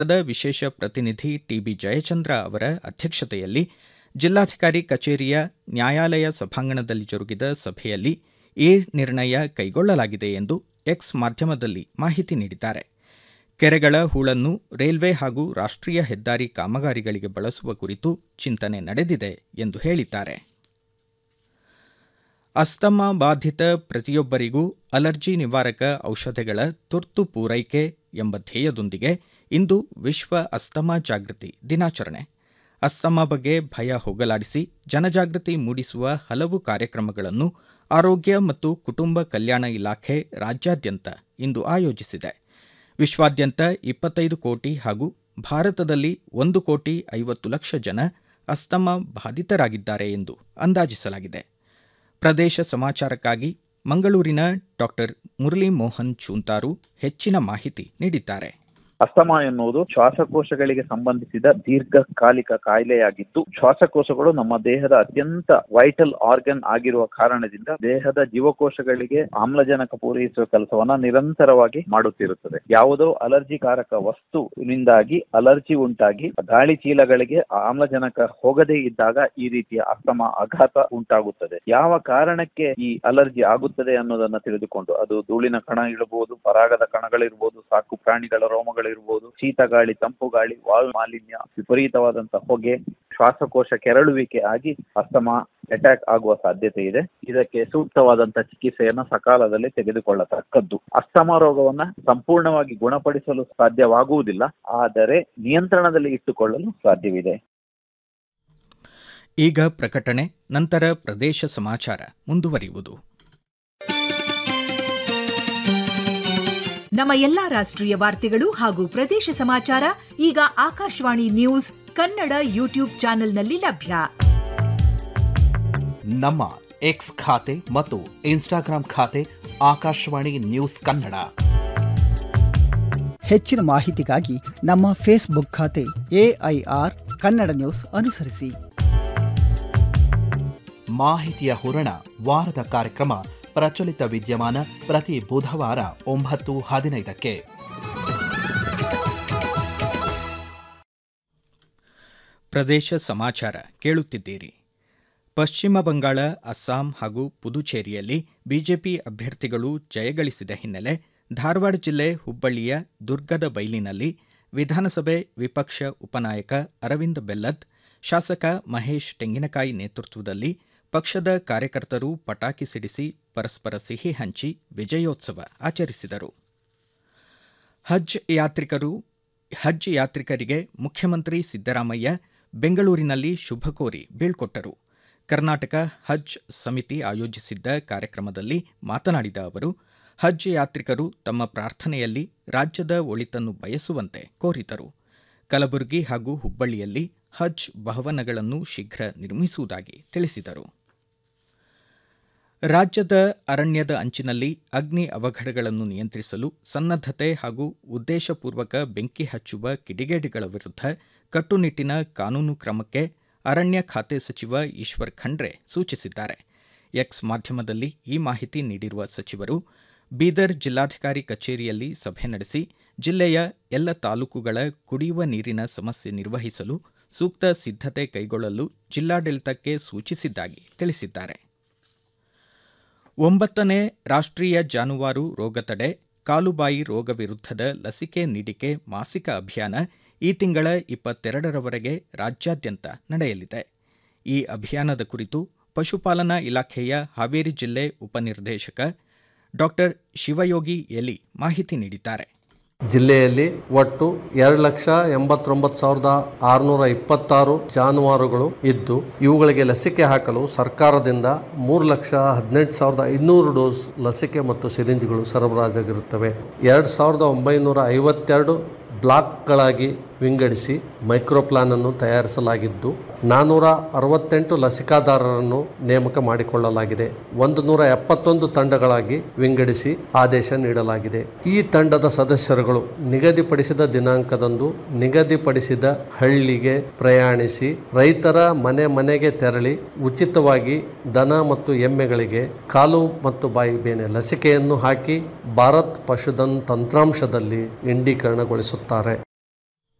the ವಿಶೇಷ ಪ್ರತಿನಿಧಿ TB Jayachandra ಅವರ ಅಧ್ಯಕ್ಷತೆಯಲ್ಲಿ ಜಿಲ್ಲಾಧಿಕಾರಿ ಕಚೇರಿಯ ನ್ಯಾಯಾಲಯ ಸಭಾಂಗಣದಲ್ಲಿ ಜರುಗಿದ ಸಭೆಯಲ್ಲಿ ಈ ನಿರ್ಣಯ ಕೈಗೊಳ್ಳಲಾಗಿದೆ ಎಂದು ಎಕ್ಸ್ ಮಾಧ್ಯಮದಲ್ಲಿ ಮಾಹಿತಿ ನೀಡಿದ್ದಾರೆ ಕೆರೆಗಳ ಹೂಳನ್ನು ರೈಲ್ವೆ ಹಾಗೂ ರಾಷ್ಟ್ರೀಯ ಹೆದ್ದಾರಿ ಕಾಮಗಾರಿಗಳಿಗೆ ಬಳಸುವ ಕುರಿತು ಚಿಂತನೆ ನಡೆದಿದೆ ಎಂದು ಹೇಳಿದ್ದಾರೆ ಅಸ್ತಮಾ ಬಾಧಿತ ಪ್ರತಿಯೊಬ್ಬರಿಗೂ ಅಲರ್ಜಿ ನಿವಾರಕ ಔಷಧಗಳ ತುರ್ತು ಪೂರೈಕೆ ಎಂಬ ಧ್ಯೇಯದೊಂದಿಗೆ ಇಂದು ವಿಶ್ವ ಅಸ್ತಮಾ ಜಾಗೃತಿ ದಿನಾಚರಣೆ ಅಸ್ತಮಾ ಬಗ್ಗೆ ಭಯ ಹೋಗಲಾಡಿಸಿ ಜನಜಾಗೃತಿ ಮೂಡಿಸುವ ಹಲವು ಕಾರ್ಯಕ್ರಮಗಳನ್ನು ಆರೋಗ್ಯ ಮತ್ತು ಕುಟುಂಬ ಕಲ್ಯಾಣ ಇಲಾಖೆ ರಾಜ್ಯಾದ್ಯಂತ ಇಂದು ಆಯೋಜಿಸಿದೆ ವಿಶ್ವಾದ್ಯಂತ ಇಪ್ಪತ್ತೈದು ಕೋಟಿ ಹಾಗೂ ಭಾರತದಲ್ಲಿ ಒಂದು ಕೋಟಿ ಐವತ್ತು ಲಕ್ಷ ಜನ ಅಸ್ತಮಾ ಬಾಧಿತರಾಗಿದ್ದಾರೆ ಎಂದು ಅಂದಾಜಿಸಲಾಗಿದೆ ಪ್ರದೇಶ ಸಮಾಚಾರಕ್ಕಾಗಿ ಮಂಗಳೂರಿನ ಡಾಕ್ಟರ್ ಮುರಳಿ ಮೋಹನ್ ಚೂಂತಾರು ಹೆಚ್ಚಿನ ಮಾಹಿತಿ ನೀಡಿದ್ದಾರೆ ಅಸ್ತಮಾ ಎನ್ನುವುದು ಶ್ವಾಸಕೋಶಗಳಿಗೆ ಸಂಬಂಧಿಸಿದ ದೀರ್ಘಕಾಲಿಕ ಕಾಯಿಲೆಯಾಗಿದ್ದು ಶ್ವಾಸಕೋಶಗಳು ನಮ್ಮ ದೇಹದ ಅತ್ಯಂತ ವೈಟಲ್ ಆರ್ಗನ್ ಆಗಿರುವ ಕಾರಣದಿಂದ ದೇಹದ ಜೀವಕೋಶಗಳಿಗೆ ಆಮ್ಲಜನಕ ಪೂರೈಸುವ ಕೆಲಸವನ್ನ ನಿರಂತರವಾಗಿ ಮಾಡುತ್ತಿರುತ್ತದೆ ಯಾವುದೋ ಅಲರ್ಜಿಕಾರಕ ವಸ್ತುವಿನಿಂದಾಗಿ ಅಲರ್ಜಿ ಉಂಟಾಗಿ ಗಾಳಿ ಚೀಲಗಳಿಗೆ ಆಮ್ಲಜನಕ ಹೋಗದೇ ಇದ್ದಾಗ ಈ ರೀತಿಯ ಅಸ್ತಮಾ ಆಘಾತ ಉಂಟಾಗುತ್ತದೆ ಯಾವ ಕಾರಣಕ್ಕೆ ಈ ಅಲರ್ಜಿ ಆಗುತ್ತದೆ ಅನ್ನೋದನ್ನ ತಿಳಿದುಕೊಂಡು ಅದು ಧೂಳಿನ ಕಣ ಇರಬಹುದು ಪರಾಗದ ಕಣಗಳಿರ್ಬೋದು ಸಾಕು ಪ್ರಾಣಿಗಳ ರೋಮಗಳು ಇರಬಹುದು ಶೀತ ಗಾಳಿ ತಂಪು ಗಾಳಿ ವಾಯು ಮಾಲಿನ್ಯ ವಿಪರೀತವಾದಂತಹ ಹೊಗೆ ಶ್ವಾಸಕೋಶ ಕೆರಳುವಿಕೆ ಆಗಿ ಅಸ್ತಮಾ ಅಟ್ಯಾಕ್ ಆಗುವ ಸಾಧ್ಯತೆ ಇದೆ ಇದಕ್ಕೆ ಸೂಕ್ತವಾದಂತಹ ಚಿಕಿತ್ಸೆಯನ್ನ ಸಕಾಲದಲ್ಲಿ ತೆಗೆದುಕೊಳ್ಳತಕ್ಕದ್ದು ಅಸ್ತಮಾ ರೋಗವನ್ನ ಸಂಪೂರ್ಣವಾಗಿ ಗುಣಪಡಿಸಲು ಸಾಧ್ಯವಾಗುವುದಿಲ್ಲ ಆದರೆ ನಿಯಂತ್ರಣದಲ್ಲಿ ಇಟ್ಟುಕೊಳ್ಳಲು ಸಾಧ್ಯವಿದೆ ಈಗ ಪ್ರಕಟಣೆ ನಂತರ ಪ್ರದೇಶ ಸಮಾಚಾರ ಮುಂದುವರಿಯುವುದು ನಮ್ಮ ಎಲ್ಲಾ ರಾಷ್ಟ್ರೀಯ ವಾರ್ತೆಗಳು ಹಾಗೂ ಪ್ರದೇಶ ಸಮಾಚಾರ ಈಗ ಆಕಾಶವಾಣಿ ನ್ಯೂಸ್ ಕನ್ನಡ ಯೂಟ್ಯೂಬ್ ಚಾನೆಲ್ನಲ್ಲಿ ಲಭ್ಯ ನಮ್ಮ ಎಕ್ಸ್ ಖಾತೆ ಮತ್ತು ಇನ್ಸ್ಟಾಗ್ರಾಂ ಖಾತೆ ಆಕಾಶವಾಣಿ ನ್ಯೂಸ್ ಕನ್ನಡ ಹೆಚ್ಚಿನ ಮಾಹಿತಿಗಾಗಿ ನಮ್ಮ ಫೇಸ್ಬುಕ್ ಖಾತೆ ಎಐಆರ್ ಕನ್ನಡ ನ್ಯೂಸ್ ಅನುಸರಿಸಿ ಮಾಹಿತಿಯ ಹೂರಣ ವಾರದ ಕಾರ್ಯಕ್ರಮ ಪ್ರಚಲಿತ ವಿದ್ಯಮಾನ ಪ್ರತಿ ಬುಧವಾರ ಒಂಬತ್ತು ಹದಿನೈದಕ್ಕೆ ಪ್ರದೇಶ ಸಮಾಚಾರ ಕೇಳುತ್ತಿದ್ದೀರಿ ಪಶ್ಚಿಮ ಬಂಗಾಳ ಅಸ್ಸಾಂ ಹಾಗೂ ಪುದುಚೇರಿಯಲ್ಲಿ ಬಿಜೆಪಿ ಅಭ್ಯರ್ಥಿಗಳು ಜಯಗಳಿಸಿದ ಹಿನ್ನೆಲೆ ಧಾರವಾಡ ಜಿಲ್ಲೆ ಹುಬ್ಬಳ್ಳಿಯ ದುರ್ಗದ ಬೈಲಿನಲ್ಲಿ ವಿಧಾನಸಭೆ ವಿಪಕ್ಷ ಉಪನಾಯಕ ಅರವಿಂದ್ ಬೆಲ್ಲದ್ ಶಾಸಕ ಮಹೇಶ್ ತೆಂಗಿನಕಾಯಿ ನೇತೃತ್ವದಲ್ಲಿ ಪಕ್ಷದ ಕಾರ್ಯಕರ್ತರು ಪಟಾಕಿ ಸಿಡಿಸಿ ಪರಸ್ಪರ ಸಿಹಿ ಹಂಚಿ ವಿಜಯೋತ್ಸವ ಆಚರಿಸಿದರು ಹಜ್ ಯಾತ್ರಿಕರು ಹಜ್ ಯಾತ್ರಿಕರಿಗೆ ಮುಖ್ಯಮಂತ್ರಿ ಸಿದ್ದರಾಮಯ್ಯ ಬೆಂಗಳೂರಿನಲ್ಲಿ ಶುಭ ಕೋರಿ ಬೀಳ್ಕೊಟ್ಟರು ಕರ್ನಾಟಕ ಹಜ್ ಸಮಿತಿ ಆಯೋಜಿಸಿದ್ದ ಕಾರ್ಯಕ್ರಮದಲ್ಲಿ ಮಾತನಾಡಿದ ಅವರು ಹಜ್ ಯಾತ್ರಿಕರು ತಮ್ಮ ಪ್ರಾರ್ಥನೆಯಲ್ಲಿ ರಾಜ್ಯದ ಒಳಿತನ್ನು ಬಯಸುವಂತೆ ಕೋರಿದರು ಕಲಬುರಗಿ ಹಾಗೂ ಹುಬ್ಬಳ್ಳಿಯಲ್ಲಿ ಹಜ್ ಭವನಗಳನ್ನು ಶೀಘ್ರ ನಿರ್ಮಿಸುವುದಾಗಿ ತಿಳಿಸಿದರು ರಾಜ್ಯದ ಅರಣ್ಯದ ಅಂಚಿನಲ್ಲಿ ಅಗ್ನಿ ಅವಘಡಗಳನ್ನು ನಿಯಂತ್ರಿಸಲು ಸನ್ನದ್ಧತೆ ಹಾಗೂ ಉದ್ದೇಶಪೂರ್ವಕ ಬೆಂಕಿ ಹಚ್ಚುವ ಕಿಡಿಗೇಡಿಗಳ ವಿರುದ್ಧ ಕಟ್ಟುನಿಟ್ಟಿನ ಕಾನೂನು ಕ್ರಮಕ್ಕೆ ಅರಣ್ಯ ಖಾತೆ ಸಚಿವ ಈಶ್ವರ್ ಖಂಡ್ರೆ ಸೂಚಿಸಿದ್ದಾರೆ ಎಕ್ಸ್ ಮಾಧ್ಯಮದಲ್ಲಿ ಈ ಮಾಹಿತಿ ನೀಡಿರುವ ಸಚಿವರು ಬೀದರ್ ಜಿಲ್ಲಾಧಿಕಾರಿ ಕಚೇರಿಯಲ್ಲಿ ಸಭೆ ನಡೆಸಿ ಜಿಲ್ಲೆಯ ಎಲ್ಲ ತಾಲೂಕುಗಳ ಕುಡಿಯುವ ನೀರಿನ ಸಮಸ್ಯೆ ನಿರ್ವಹಿಸಲು ಸೂಕ್ತ ಸಿದ್ಧತೆ ಕೈಗೊಳ್ಳಲು ಜಿಲ್ಲಾಡಳಿತಕ್ಕೆ ಸೂಚಿಸಿದ್ದಾಗಿ ತಿಳಿಸಿದ್ದಾರೆ ಒಂಬತ್ತನೇ ರಾಷ್ಟ್ರೀಯ ಜಾನುವಾರು ರೋಗ ತಡೆ ಕಾಲುಬಾಯಿ ರೋಗ ವಿರುದ್ಧದ ಲಸಿಕೆ ನೀಡಿಕೆ ಮಾಸಿಕ ಅಭಿಯಾನ ಈ ತಿಂಗಳ ಇಪ್ಪತ್ತೆರಡರವರೆಗೆ ರಾಜ್ಯಾದ್ಯಂತ ನಡೆಯಲಿದೆ ಈ ಅಭಿಯಾನದ ಕುರಿತು ಪಶುಪಾಲನಾ ಇಲಾಖೆಯ ಹಾವೇರಿ ಜಿಲ್ಲೆ ಉಪನಿರ್ದೇಶಕ ಡಾಕ್ಟರ್ ಶಿವಯೋಗಿ ಎಲಿ ಮಾಹಿತಿ ನೀಡಿದ್ದಾರೆ ಜಿಲ್ಲೆಯಲ್ಲಿ ಒಟ್ಟು ಎರಡು ಲಕ್ಷ ಎಂಬತ್ತೊಂಬತ್ತು ಸಾವಿರದ ಆರುನೂರ ಇಪ್ಪತ್ತಾರು ಜಾನುವಾರುಗಳು ಇದ್ದು ಇವುಗಳಿಗೆ ಲಸಿಕೆ ಹಾಕಲು ಸರ್ಕಾರದಿಂದ ಮೂರು ಲಕ್ಷ ಹದಿನೆಂಟು ಸಾವಿರದ ಐನೂರು ಡೋಸ್ ಲಸಿಕೆ ಮತ್ತು ಸಿರಿಂಜ್ಗಳು ಸರಬರಾಜಾಗಿರುತ್ತವೆ ಎರಡು ಸಾವಿರದ ಒಂಬೈನೂರ ಐವತ್ತೆರಡು ಬ್ಲಾಕ್ಗಳಾಗಿ ವಿಂಗಡಿಸಿ ಮೈಕ್ರೋ ಪ್ಲಾನ್ ಅನ್ನು ತಯಾರಿಸಲಾಗಿದ್ದು ನಾನ್ನೂರ ಅರವತ್ತೆಂಟು ಲಸಿಕಾದಾರರನ್ನು ನೇಮಕ ಮಾಡಿಕೊಳ್ಳಲಾಗಿದೆ ಒಂದು ನೂರ ಎಪ್ಪತ್ತೊಂದು ತಂಡಗಳಾಗಿ ವಿಂಗಡಿಸಿ ಆದೇಶ ನೀಡಲಾಗಿದೆ ಈ ತಂಡದ ಸದಸ್ಯರುಗಳು ನಿಗದಿಪಡಿಸಿದ ದಿನಾಂಕದಂದು ನಿಗದಿಪಡಿಸಿದ ಹಳ್ಳಿಗೆ ಪ್ರಯಾಣಿಸಿ ರೈತರ ಮನೆ ಮನೆಗೆ ತೆರಳಿ ಉಚಿತವಾಗಿ ದನ ಮತ್ತು ಎಮ್ಮೆಗಳಿಗೆ ಕಾಲು ಮತ್ತು ಬಾಯಿ ಬೇನೆ ಲಸಿಕೆಯನ್ನು ಹಾಕಿ ಭಾರತ್ ಪಶುಧನ್ ತಂತ್ರಾಂಶದಲ್ಲಿ ಇಂಡೀಕರಣಗೊಳಿಸುತ್ತಾರೆ